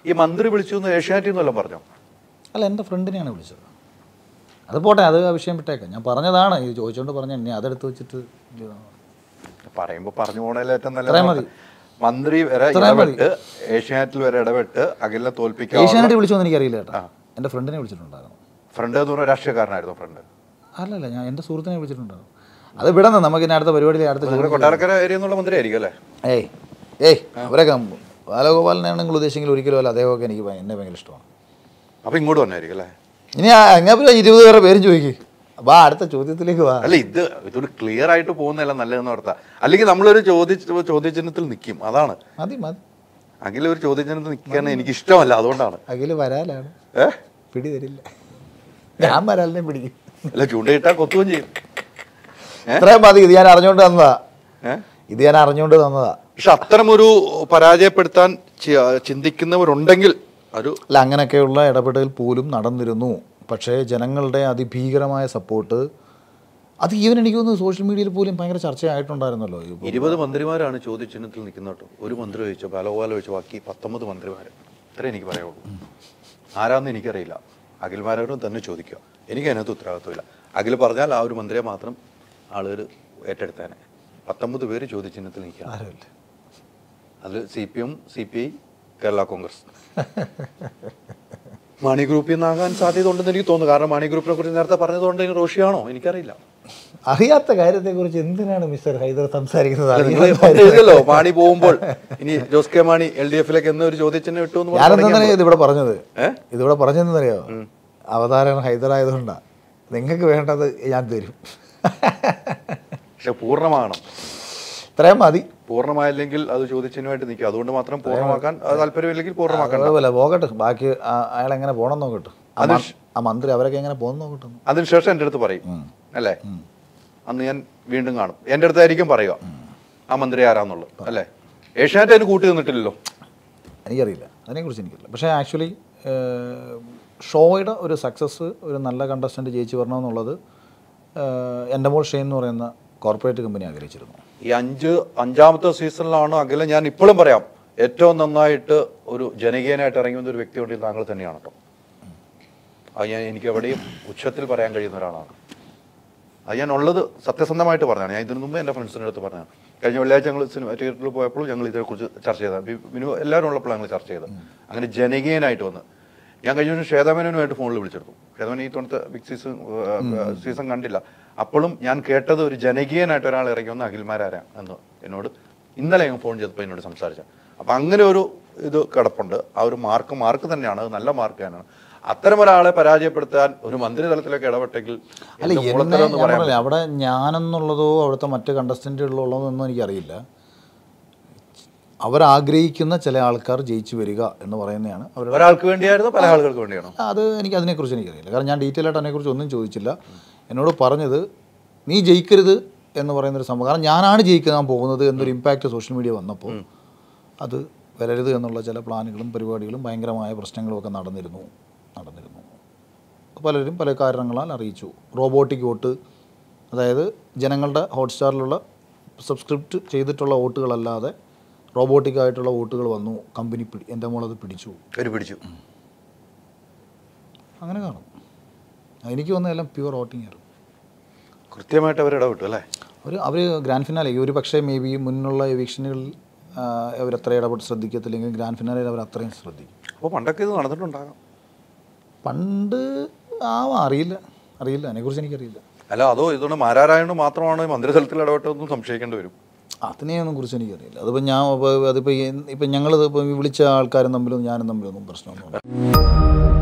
ഈ മന്ത്രി വിളിച്ചു എന്ന് ഏഷ്യാനെറ്റിൽ നിന്നല്ല പറഞ്ഞോ അല്ല എൻ്റെ ഫ്രണ്ടിനെയാണ് വിളിച്ചത് അത് പോട്ടെ അത് ആ വിഷയം വിട്ടേക്കാം ഞാൻ പറഞ്ഞതാണ് ഇത് ചോദിച്ചുകൊണ്ട് പറഞ്ഞ ഇനി അതെടുത്ത് വെച്ചിട്ട് പറയുമ്പോ പറഞ്ഞു പോണേലും ഏറ്റവും ഇത്രയും നല്ല മതി. മന്ത്രി വരെ ഇത്രയും മതി. ഇടപെട്ട് ഏഷ്യാനെറ്റിൽ വരെ ഇടപെട്ട് അഖിലിനെ തോൽപ്പിക്കാൻ ഏഷ്യാനെറ്റ് വിളിച്ചോന്ന് എനിക്കറിയില്ല കേട്ടോ എൻ്റെ ഫ്രണ്ടിനെ വിളിച്ചിട്ടുണ്ടായിരുന്നു ഫ്രണ്ട് എന്ന് പറഞ്ഞ രാഷ്ട്രീയക്കാരനായിരുന്നു ഫ്രണ്ട് അല്ലല്ല ഞാൻ എൻ്റെ സുഹൃത്തിനെ വിളിച്ചിട്ടുണ്ടായിരുന്നു അത് വിടണം നമുക്ക് ഇനി അടുത്ത പരിപാടിയിൽ അടുത്ത അങ്ങനെ കൊട്ടാരക്കര ഏരിയ എന്നുള്ള മന്ത്രി ആയിരിക്കും അല്ലേ ഏയ് ഏയ് അവരൊക്കെ ബാലഗോപാലനാണ് നിങ്ങൾ ഉദ്ദേശിച്ചെങ്കിൽ ഒരിക്കലും അല്ല അദ്ദേഹമൊക്കെ എനിക്ക് ഭയ- എന്നെ ഭയങ്കര ഇഷ്ടമാണ് അപ്പൊ ഇങ്ങോട്ട് വന്നായിരിക്കും അല്ലേ ഇനി അങ്ങനെ ഇരുപത് പേരെ പേരും ചോദിക്കും വാ അടുത്ത ചോദ്യത്തിലേക്ക് വാ അല്ല ഇത് ഇതൊരു ക്ലിയർ ആയിട്ട് പോകുന്നതല്ല നല്ലതെന്ന് ഓർത്താ അല്ലെങ്കിൽ നമ്മളൊരു ചോദ്യ ചോദ്യചിഹ്നത്തിൽ നിൽക്കും അതാണ് മതി മതി അഖിൽ ഒരു ചോദ്യചിഹ്നത്തിൽ നിൽക്കാൻ എനിക്ക് ഇഷ്ടമല്ല അതുകൊണ്ടാണ് അഖില് വരാലാണ് ഏ പിടി തരില്ല ഞാൻ വരാലിനെ പിടിക്കും അല്ല ചൂണ്ടയിട്ടാ കൊത്തുകയും ചെയ്യും ഇത്രയും മതി ഇത് ഞാൻ അറിഞ്ഞുകൊണ്ട് തന്നതാ ഏഹ് ഇത് ഞാൻ അറിഞ്ഞുകൊണ്ട് തന്നതാ പക്ഷെ അത്തരമൊരു പരാജയപ്പെടുത്താൻ ചി- ചിന്തിക്കുന്നവരുണ്ടെങ്കിൽ ഒരു അല്ല അങ്ങനെയൊക്കെയുള്ള ഇടപെടൽ പോലും നടന്നിരുന്നു പക്ഷേ ജനങ്ങളുടെ അതിഭീകരമായ സപ്പോർട്ട് അത് ഈവൻ എനിക്ക് തോന്നുന്നു സോഷ്യൽ മീഡിയയിൽ പോലും ഭയങ്കര ചർച്ചയായിട്ടുണ്ടായിരുന്നല്ലോ ഈ ഇരുപത് മന്ത്രിമാരാണ് ചോദ്യചിഹ്നത്തിൽ നിൽക്കുന്നത് കേട്ടോ ഒരു മന്ത്രി ഒഴിച്ചു ബാലഗോപാൽ ഒഴിച്ചു ബാക്കി പത്തൊമ്പത് മന്ത്രിമാർ ഇത്രേ എനിക്ക് പറയുള്ളൂ ആരാന്ന് എനിക്കറിയില്ല അഖിൽമാരോടും തന്നെ ചോദിക്കുക എനിക്ക് അതിനകത്ത് ഉത്തരവാദിത്വമില്ല അഖിൽ പറഞ്ഞാൽ ആ ഒരു മന്ത്രിയെ മാത്രം ആളുകൾ ഏറ്റെടുത്തേനെ പത്തൊമ്പത് പേര് ചോദ്യചിഹ്നത്തിൽ നിൽക്കുക ആരുമില്ല അതിൽ C P M C P I Kerala Congress Mani ഗ്രൂപ്പിൽ നിന്നാകാൻ സാധ്യത ഉണ്ടെന്ന് എനിക്ക് തോന്നുന്നു കാരണം മാണി ഗ്രൂപ്പിനെ കുറിച്ച് നേരത്തെ പറഞ്ഞതുകൊണ്ട് റോഷിയാണോ എനിക്കറിയില്ല അറിയാത്ത കാര്യത്തെക്കുറിച്ച് എന്തിനാണ് മിസ്റ്റർ ഹൈദർ സംസാരിക്കുന്നത് അല്ല, നിങ്ങൾ അറിയാത്ത പണ്ട് എഴുതിയല്ലോ മാണി പോകുമ്പോൾ ഇനി Jose K Mani L D എഫിലേക്ക് എന്ന് ഒരു ചോദ്യചിഹ്നം ഇട്ടു എന്ന് പറഞ്ഞ് ഞാനെന്താ ഇതിവിടെ പറഞ്ഞത് ഏ? ഇതിവിടെ പറഞ്ഞതെന്നറിയോ അവതാരം ഹൈദരായതുകൊണ്ടാ നിങ്ങൾക്ക് വേണ്ടത് ഞാൻ തരും പക്ഷെ പൂർണ്ണമാകണം ഇത്രയും മതി പൂർണ്ണമായില്ലെങ്കിൽ അത് ചോദ്യചിഹ്നമായിട്ട് നിൽക്കും അതുകൊണ്ട് മാത്രം പൂർണ്ണമാക്കാൻ അത് താല്പര്യമില്ലെങ്കിൽ പൂർണ്ണമാക്കണം അതുപോലെ പോകട്ടെ ബാക്കി ആ- അയാൾ എങ്ങനെ പോകണം നോക്കട്ടെ ആ മ- ആ മന്ത്രി അവരൊക്കെ എങ്ങനെ പോകുന്നു നോക്കട്ടെ അതിനുശേഷം എൻ്റെ അടുത്ത് പറയും അല്ലേ അന്ന് ഞാൻ വീണ്ടും കാണും എൻ്റെ അടുത്തായിരിക്കും പറയുക ആ മന്ത്രി ആരാന്നുള്ളത് അല്ലേ ഏഷ്യാനെറ്റ് അതിന് കൂട്ടി നിന്നിട്ടില്ലല്ലോ എനിക്കറിയില്ല അതിനെക്കുറിച്ച് എനിക്കറിയില്ല പക്ഷേ ആക്ച്വലി ഷോയുടെ ഒരു സക്സസ് ഒരു നല്ല കണ്ടസ്റ്റൻറ്റ് ജയിച്ചു വരണമെന്നുള്ളത് ഏഹ്, എൻ്റെ മോൾ ഷെയ്ൻ എന്ന് പറയുന്ന കോർപ്പറേറ്റ് കമ്പനി ആഗ്രഹിച്ചിരുന്നു ഈ അഞ്ച് അഞ്ചാമത്തെ സീസണിലാണ് അഖില ഞാൻ ഇപ്പോഴും പറയാം ഏറ്റവും നന്നായിട്ട് ഒരു ജനകീയനായിട്ട് ഇറങ്ങി വന്ന ഒരു വ്യക്തി ഉണ്ടെങ്കിൽ താങ്കൾ തന്നെയാണ് കേട്ടോ അത് ഞാൻ എനിക്ക് എവിടെയും ഉച്ചത്തിൽ പറയാൻ കഴിയുന്ന ഒരാളാണ് അത് ഞാൻ ഉള്ളത് സത്യസന്ധമായിട്ട് പറഞ്ഞതാണ് ഞാൻ ഇതിനു മുമ്പ് എൻ്റെ ഫ്രണ്ട്സിൻ്റെ അടുത്ത് പറഞ്ഞതാണ് കഴിഞ്ഞ വെള്ളിയാഴ്ച ഞങ്ങൾ സിനിമ തിയേറ്ററിൽ പോയപ്പോഴും ഞങ്ങൾ ഇതിനെക്കുറിച്ച് ചർച്ച ചെയ്തത് മിനു എല്ലാവരും ഉള്ളപ്പോഴാണ് ഞങ്ങൾ ചർച്ച ചെയ്തത് അങ്ങനെ ജനകീയനായിട്ട് വന്ന് ഞാൻ കഴിഞ്ഞ ദിവസം ശ്വേതാമേനുമായിട്ട് ഫോണിൽ വിളിച്ചെടുത്തു ശ്വേതാമേൻ ഈ തൊണത്തെ ബിഗ് സീസൺ സീസൺ കണ്ടില്ല അപ്പോഴും ഞാൻ കേട്ടത് ഒരു ജനകീയനായിട്ട് ഒരാൾ ഇറങ്ങി വന്ന അഖിൽമാരാരാ എന്ന് എന്നോട് ഇന്നലെ ഞാൻ ഫോൺ ചെയ്തപ്പോൾ എന്നോട് സംസാരിച്ച അപ്പം അങ്ങനെ ഒരു ഇത് കിടപ്പുണ്ട് ആ ഒരു മാർക്ക് മാർക്ക് തന്നെയാണ് അത് നല്ല മാർക്ക് തന്നെയാണ് അത്തരം ഒരാളെ പരാജയപ്പെടുത്താൻ ഒരു മന്ത്രിതലത്തിലൊക്കെ ഇടപെട്ടെങ്കിൽ അല്ല എന്ത് എന്നെ മൂളത്തരം എന്ന് ഞാൻ പറയാൻ പറഞ്ഞില്ലേ അവിടെ ഞാനെന്നുള്ളതോ അവിടുത്തെ മറ്റ് കണ്ടസ്റ്റൻറ്റുകളോ ഒന്നും എനിക്കറിയില്ല അവരാഗ്രഹിക്കുന്ന ചില ആൾക്കാർ ജയിച്ചു വരിക എന്ന് പറയുന്നതാണ് അവരുടെ ഒരാൾക്ക് വേണ്ടിയായിരുന്നു പല ആളുകൾക്ക് വേണ്ടിയാണോ അത് എനിക്ക് അതിനെക്കുറിച്ച് എനിക്കറിയില്ല കാരണം ഞാൻ ഡീറ്റെയിൽ ആയിട്ട് അതിനെക്കുറിച്ച് ഒന്നും ചോദിച്ചില്ല എന്നോട് പറഞ്ഞത് നീ ജയിക്കരുത് എന്ന് പറയുന്നൊരു സംഭവം കാരണം ഞാനാണ് ജയിക്കാൻ പോകുന്നത് എന്നൊരു ഇമ്പാക്റ്റ് സോഷ്യൽ മീഡിയ വന്നപ്പോൾ അത് വരരുത് എന്നുള്ള ചില പ്ലാനുകളും പരിപാടികളും ഭയങ്കരമായ പ്രശ്നങ്ങളും ഒക്കെ നടന്നിരുന്നു നടന്നിരുന്നു പലരും പല കാരണങ്ങളാൽ അറിയിച്ചു റോബോട്ടിക് വോട്ട് അതായത് ജനങ്ങളുടെ ഹോട്ട്സ്റ്റാറിലുള്ള സബ്സ്ക്രിപ്റ്റ് ചെയ്തിട്ടുള്ള വോട്ടുകളല്ലാതെ റോബോട്ടിക് ആയിട്ടുള്ള വോട്ടുകൾ വന്നു കമ്പനി പിടി എൻ്റെ മോളത് പിടിച്ചു ഒരു പിടിച്ചു അങ്ങനെ കാണും എനിക്ക് വന്നതെല്ലാം പ്യുവർ വോട്ടിംഗ് ആയിരുന്നു കൃത്യമായിട്ട് അവർ ഇടപെട്ടു അല്ലേ അവർ അവർ ഗ്രാൻഡ് ഫിനാലെ ഒരു പക്ഷേ മേ ബി മുന്നുള്ള എവിക്ഷനുകളിൽ അവരത്ര ഇടപെട്ട് ശ്രദ്ധിക്കത്തില്ലെങ്കിൽ ഗ്രാൻഡ് ഫിനാലയിൽ അവർ അത്രയും ശ്രദ്ധിക്കും അപ്പോൾ പണ്ടൊക്കെ ഇത് നടന്നിട്ടുണ്ടാകാം പണ്ട് ആവാം അറിയില്ല അറിയില്ല അതിനെക്കുറിച്ച് എനിക്കറിയില്ല അല്ല അതോ ഇതുകൊണ്ട് മാരാരായണ മാത്രമാണ് മന്ത്രിതലത്തിൽ ഇടപെട്ടതെന്നും സംശയിക്കേണ്ടി വരും അതിനെയൊന്നും കുറിച്ച് എനിക്കറിയില്ല അതിപ്പോൾ ഞാൻ ഇപ്പോൾ അതിപ്പോൾ ഇപ്പം ഞങ്ങളിത് ഇപ്പോൾ വിളിച്ച ആൾക്കാരും തമ്മിലും ഞാനും തമ്മിലൊന്നും പ്രശ്നമൊന്നുമില്ല